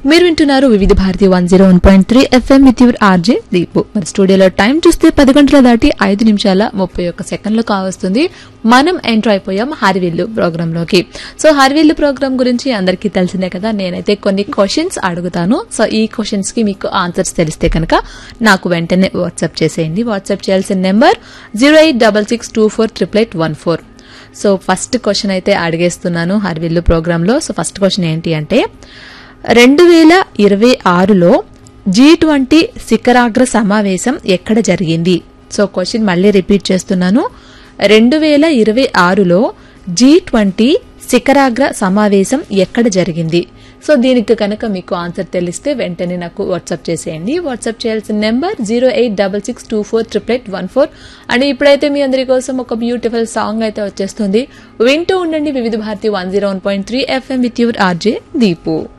మీరు వింటున్నారు Vividh Bharati one zero one point three FM with your RJ Deepu మరి స్టూడియోలో టైం చూస్తే పది గంటల దాటి ఐదు నిమిషాల ముప్పై ఒక్క సెకండ్లు కావస్తుంది మనం ఎంటర్ అయిపోయాం హరివిల్లు ప్రోగ్రామ్ లోకి సో హరివిల్లు ప్రోగ్రామ్ గురించి అందరికీ తెలిసిందే కదా నేనైతే కొన్ని క్వశ్చన్స్ అడుగుతాను సో ఈ క్వశ్చన్స్ కి మీకు ఆన్సర్స్ తెలిస్తే కనుక నాకు వెంటనే వాట్సాప్ చేసేయండి వాట్సాప్ చేయాల్సిన number zero eight double six two four triple eight one four so first question అయితే అడిగేస్తున్నాను హర్విల్లు ప్రోగ్రాంలో సో ఫస్ట్ క్వశ్చన్ ఏంటి అంటే రెండు వేల ఇరవై ఆరులో జీ ట్వంటీ శిఖరాగ్ర సమావేశం ఎక్కడ జరిగింది సో క్వశ్చన్ మళ్ళీ రిపీట్ చేస్తున్నాను రెండు వేల ఇరవై ఆరులో జీ ట్వంటీ శిఖరాగ్ర సమావేశం ఎక్కడ జరిగింది సో దీనికి కనుక మీకు ఆన్సర్ తెలిస్తే వెంటనే నాకు వాట్సాప్ చేసేయండి వాట్సాప్ చేయాల్సిన number zero eight double six two four triple eight one four and ఇప్పుడైతే మీ అందరి కోసం ఒక బ్యూటిఫుల్ సాంగ్ అయితే వచ్చేస్తుంది వింటూ ఉండండి Vividh Bharati one zero one point three FM with your RJ Deepu